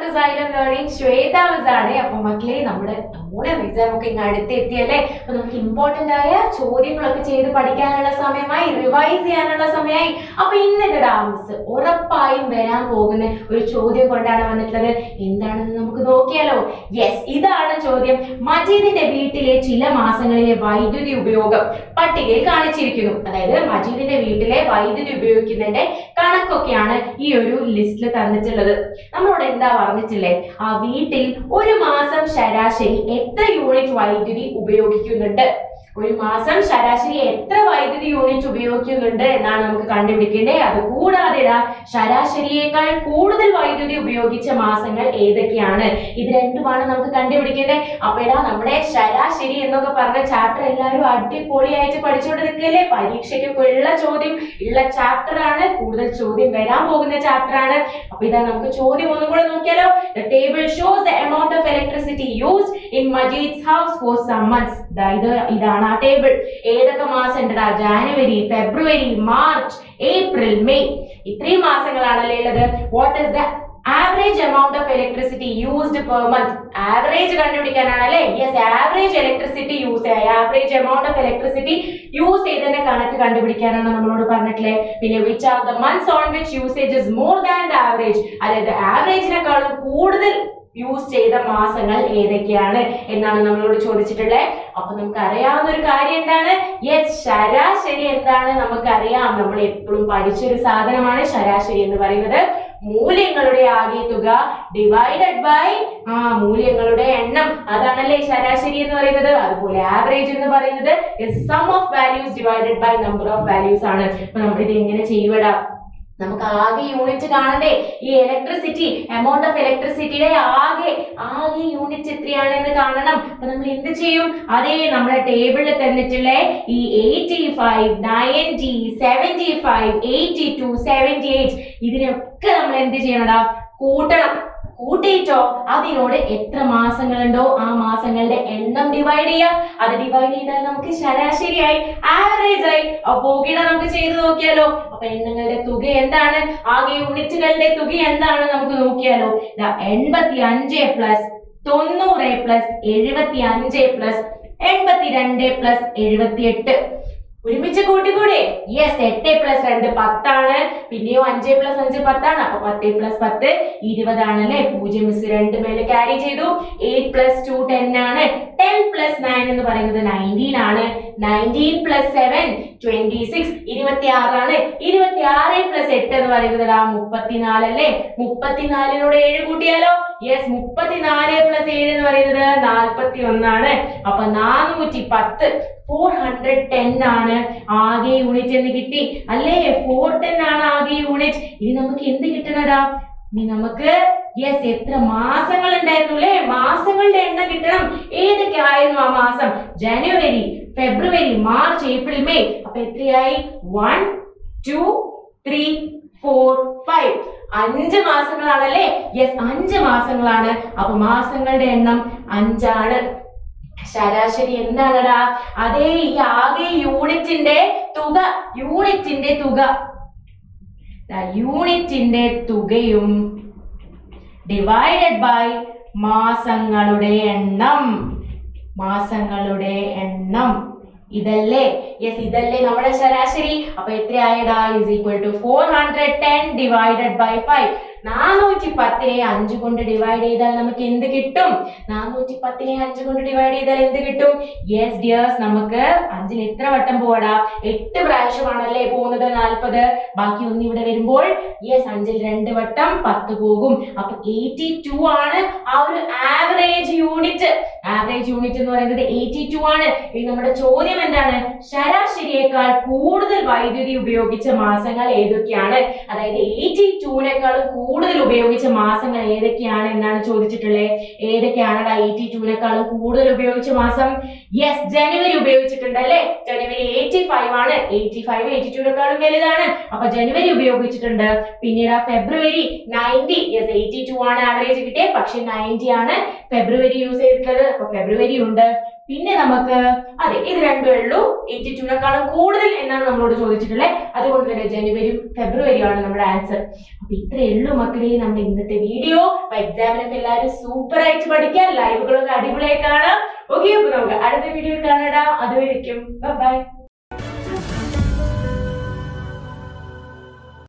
to Xylem learning Shweta miss ആണ് അപ്പൊ മക്കളെ നമ്മുടെ ഓണം എക്സാം ഒക്കെ ഇങ്ങ് അടുത്തെത്തിയല്ലേ അപ്പൊ നമുക്ക് ഇമ്പോർട്ടന്റ് ആയ ചോദ്യങ്ങളൊക്കെ ചെയ്ത് പഠിക്കാനുള്ള സമയമായി റിവൈസ് ചെയ്യാനുള്ള സമയമായി അപ്പൊ ഇന്നത്തെ ഡാൻസ് ഉറപ്പായും വരാൻ പോകുന്ന ഒരു ചോദ്യം കൊണ്ടാണ് വന്നിട്ടുള്ളത് എന്താണെന്ന് നമുക്ക് നോക്കിയാലോ യെസ് ഇതാണ് ചോദ്യം മജീദിന്റെ വീട്ടിലെ ചില മാസങ്ങളിലെ വൈദ്യുതി ഉപയോഗം പട്ടികയിൽ കാണിച്ചിരിക്കുന്നു അതായത് മജീദിന്റെ വീട്ടിലെ വൈദ്യുതി ഉപയോഗിക്കുന്നതിന്റെ കണക്കൊക്കെയാണ് ഈ ഒരു ലിസ്റ്റിൽ തന്നിട്ടുള്ളത് നമ്മളോട് എന്താ പറഞ്ഞിട്ടില്ലേ ആ വീട്ടിൽ ഒരു മാസം ശരാശരി എത്ര യൂണിറ്റ് വൈദ്യുതി ഉപയോഗിക്കുന്നുണ്ട് ഒരു മാസം ശരാശരി എത്ര വൈദ്യുതി യൂണിറ്റ് ഉപയോഗിക്കുന്നുണ്ട് എന്നാണ് നമുക്ക് കണ്ടുപിടിക്കേണ്ടത് അത് കൂടാതെ ഇതാ ശരാശരിയേക്കാൾ കൂടുതൽ വൈദ്യുതി ഉപയോഗിച്ച മാസങ്ങൾ ഏതൊക്കെയാണ് ഇത് രണ്ടുമാണ് നമുക്ക് കണ്ടുപിടിക്കേണ്ടത് അപ്പൊ ഇടാ നമ്മുടെ ശരാശരി എന്നൊക്കെ പറഞ്ഞ ചാപ്റ്റർ എല്ലാവരും അടിപൊളിയായിട്ട് പഠിച്ചുകൊണ്ട് നിൽക്കല്ലേ പരീക്ഷയ്ക്കൊക്കെ ഉള്ള ചോദ്യം ഉള്ള ചാപ്റ്റർ ആണ് കൂടുതൽ ചോദ്യം വരാൻ പോകുന്ന ചാപ്റ്റർ ആണ് അപ്പൊ ഇതാ നമുക്ക് ചോദ്യം ഒന്നും കൂടെ നോക്കിയാലോ the table shows the amount of electricity used in Majeed's house for some months ഇത് ഇതാണ് ആ ടേബിൾ ഏതൊക്കെ മാസം ഉണ്ടടാ January February March April May ഇത്രയും മാസങ്ങളാണല്ലേ ഉള്ളത് what is the average amount of electricity used per month average കണ്ടുപിടിക്കാനാണല്ലേ yes average electricity use average amount of electricity use ചെയ്തതിന്റെ കണക്ക് കണ്ടുപിടിക്കാനാണ് നമ്മളോട് പറഞ്ഞിട്ടില്ലേ പിന്നെ which are the months on which usage is more than the average അതായത് ആവറേജിനെക്കാളും കൂടുതൽ യൂസ് ചെയ്ത മാസങ്ങൾ ഏതൊക്കെയാണ് എന്നാണ് നമ്മളോട് ചോദിച്ചിട്ടുള്ളത് അപ്പൊ നമുക്ക് അറിയാവുന്ന ഒരു കാര്യം എന്താണ് യെസ് ശരാശരി എന്താണ് നമുക്കറിയാം നമ്മൾ എപ്പോഴും പഠിച്ചൊരു സാധനമാണ് ശരാശരി എന്ന് പറയുന്നത് മൂല്യങ്ങളുടെ ആകെ തുക ഡിവൈഡഡ് ബൈ ആ മൂല്യങ്ങളുടെ എണ്ണം അതാണല്ലേ ശരാശരി എന്ന് പറയുന്നത് അതുപോലെ ആവറേജ് എന്ന് പറയുന്നത് sum of values divided by number of values ആണ് അപ്പൊ നമ്മൾ ഇത് എങ്ങനെ ചെയ്യുവടാ നമുക്ക് ആകെ യൂണിറ്റ് കാണണ്ടേ ഈ ഇലക്ട്രിസിറ്റി എമൗണ്ട് ഓഫ് ഇലക്ട്രിസിറ്റിയുടെ ആകെ ആകെ യൂണിറ്റ് എത്രയാണെന്ന് കാണണം അപ്പൊ നമ്മൾ എന്ത് ചെയ്യും അതേ നമ്മുടെ ടേബിളിൽ തന്നിട്ടുള്ള ഈ eighty five ninety seventy five eighty two seventy eight ഇതിനൊക്കെ നമ്മൾ എന്ത് ചെയ്യണടാ കൂട്ടണം കൂട്ടിയിട്ടോ അതിനോട് എത്ര മാസങ്ങളുണ്ടോ ആ മാസങ്ങളുടെ എണ്ണം ഡിവൈഡ് ചെയ്യാം അത് ഡിവൈഡ് ചെയ്താൽ നമുക്ക് ശരാശരിയായി ആവറേജ് ആയി അപ്പോ ഇവിടെ നമുക്ക് ചെയ്ത് നോക്കിയാലോ അപ്പൊ എണ്ണങ്ങളുടെ തുക എന്താണ് ആകെ യൂണിറ്റുകളുടെ തുക എന്താണ് നമുക്ക് നോക്കിയാലോ എൺപത്തി അഞ്ച് പ്ലസ് തൊണ്ണൂറ് പ്ലസ് എഴുപത്തി അഞ്ച് പ്ലസ് എൺപത്തി രണ്ട് പ്ലസ് എഴുപത്തി എട്ട് ഒരുമിച്ച് കൂട്ടിക്കൂടെ യെസ് എട്ട് പ്ലസ് രണ്ട് പത്താണ് പിന്നെയോ അഞ്ച് പ്ലസ് അഞ്ച് പത്താണ് അപ്പൊ പത്ത് പ്ലസ് പത്ത് ഇരുപതാണ് അല്ലെ പൂജ്യം മിസ് രണ്ട് മേലെ ക്യാരി ചെയ്തു എയ്റ്റ് പ്ലസ് ടു ടെൻ ആണ് ടെൻ പ്ലസ് നയൻ എന്ന് പറയുന്നത് നയൻറ്റീൻ ആണ് nineteen plus seven twenty six ഇരുപത്തി ആറാണ് ഇരുപത്തി ആറ് പ്ലസ് എട്ട് എന്ന് പറയുന്നത് ആ മുപ്പത്തിനാല് അല്ലേ മുപ്പത്തിനാലിനോട് ഏഴ് കൂട്ടിയാലോ യെസ് മുപ്പത്തിനാല് പ്ലസ് ഏഴ് എന്ന് പറയുന്നത് നാൽപ്പത്തി ഒന്നാണ് അപ്പൊ നാനൂറ്റി പത്ത് ഫോർ ഹൺഡ്രഡ് ടെൻ ആണ് ആകെ യൂണിറ്റ് എന്ന് കിട്ടി അല്ലേ ഫോർ ടെൻ ആണ് ആകെ യൂണിറ്റ് ഇനി നമുക്ക് എന്ത് കിട്ടണടാ ഇനി നമുക്ക് യെസ് എത്ര മാസങ്ങൾ ഉണ്ടായിരുന്നു അല്ലേ മാസങ്ങളുടെ എണ്ണം കിട്ടണം ഏതൊക്കെ ആയിരുന്നു ആ മാസം ജനുവരി ഫെബ്രുവരി മാർച്ച് ഏപ്രിൽ മെയ് അപ്പൊ എത്രയായി one two three four five അഞ്ച് മാസങ്ങളാണല്ലേ യെസ് അഞ്ച് മാസങ്ങളാണ് അപ്പൊ മാസങ്ങളുടെ എണ്ണം അഞ്ചാണ് ശരാശരി എന്താണടാ അതേ ഈ ആകെ യൂണിറ്റിന്റെ തുക യൂണിറ്റിന്റെ തുക ദാ യൂണിറ്റിന്റെ തുകയും ഡിവൈഡഡ് ബൈ മാസങ്ങളുടെ എണ്ണം മാസങ്ങളുടെ എണ്ണം ഇതല്ലേ യെസ് ഇതല്ലേ നമ്മുടെ ശരാശരി അപ്പൊ എത്രയായടാ is equal to four hundred ten divided by five നാനൂറ്റി പത്തിനെ അഞ്ച് കൊണ്ട് ഡിവൈഡ് ചെയ്താൽ നമുക്ക് എന്ത് കിട്ടും നാനൂറ്റി പത്തിനെ അഞ്ച് കൊണ്ട് ഡിവൈഡ് ചെയ്താൽ എന്ത് കിട്ടും യെസ് ഡിയേഴ്സ് നമുക്ക് അഞ്ചിൽ എത്ര വട്ടം പോവാടാ എട്ട് പ്രാവശ്യമാണല്ലേ പോകുന്നത് നാൽപ്പത് ബാക്കി ഒന്ന് ഇവിടെ വരുമ്പോൾ യെസ് അഞ്ചിൽ രണ്ട് വട്ടം പത്ത് പോകും അപ്പൊ എയ്റ്റി ടു ആണ് ആ ഒരു ആവറേജ് യൂണിറ്റ് ആവറേജ് യൂണിറ്റ് എന്ന് പറയുന്നത് എയ്റ്റി ടു ആണ് ഇനി നമ്മുടെ ചോദ്യം എന്താണ് ശരാശരിയേക്കാൾ കൂടുതൽ വൈദ്യുതി ഉപയോഗിച്ച മാസങ്ങൾ ഏതൊക്കെയാണ് അതായത് എയ്റ്റി ടൂനേക്കാളും കൂടുതൽ ഉപയോഗിച്ച മാസങ്ങൾ ഏതൊക്കെയാണ് എന്നാണ് ചോദിച്ചിട്ടുള്ളത് ഏതൊക്കെയാണ് എയ്റ്റി ടൂനേക്കാളും കൂടുതൽ ഉപയോഗിച്ച മാസം യെസ് ജനുവരി ഉപയോഗിച്ചിട്ടുണ്ട് അല്ലേ ജനുവരി എയ്റ്റി ഫൈവ് ആണ് എയ്റ്റി ഫൈവ് എയ്റ്റി ടൂനേക്കാളും വലുതാണ് അപ്പൊ ജനുവരി ഉപയോഗിച്ചിട്ടുണ്ട് പിന്നീട് ആ ഫെബ്രുവരി നയൻറ്റി യെസ് എയ്റ്റി ടു ആണ് ആവറേജ് കിട്ടിയത് പക്ഷെ നയൻറ്റി ആണ് ഫെബ്രുവരി യൂസ് ചെയ്തിട്ടുള്ളത് അപ്പൊ ഫെബ്രുവരി ഉണ്ട് പിന്നെ നമുക്ക് അതെ ഇത് രണ്ടേ ഉള്ളൂ എയ്റ്റി ടുവിനെക്കാളും കൂടുതൽ എന്നാണ് നമ്മളോട് ചോദിച്ചിട്ടുള്ളത് അതുകൊണ്ട് തന്നെ ജനുവരിയും ഫെബ്രുവരിയും ആണ് നമ്മുടെ ആൻസർ അപ്പൊ ഇത്രയേ ഉള്ളൂ മക്കളെ നമ്മുടെ ഇന്നത്തെ വീഡിയോ അപ്പൊ എക്സാമിനൊക്കെ എല്ലാവരും സൂപ്പർ ആയിട്ട് പഠിക്കാം ലൈവുകളൊക്കെ അടിപൊളിയായി കാണാം ഓക്കെ അപ്പൊ നമുക്ക് അടുത്ത വീഡിയോ കാണാം അതുവരെയും ബൈ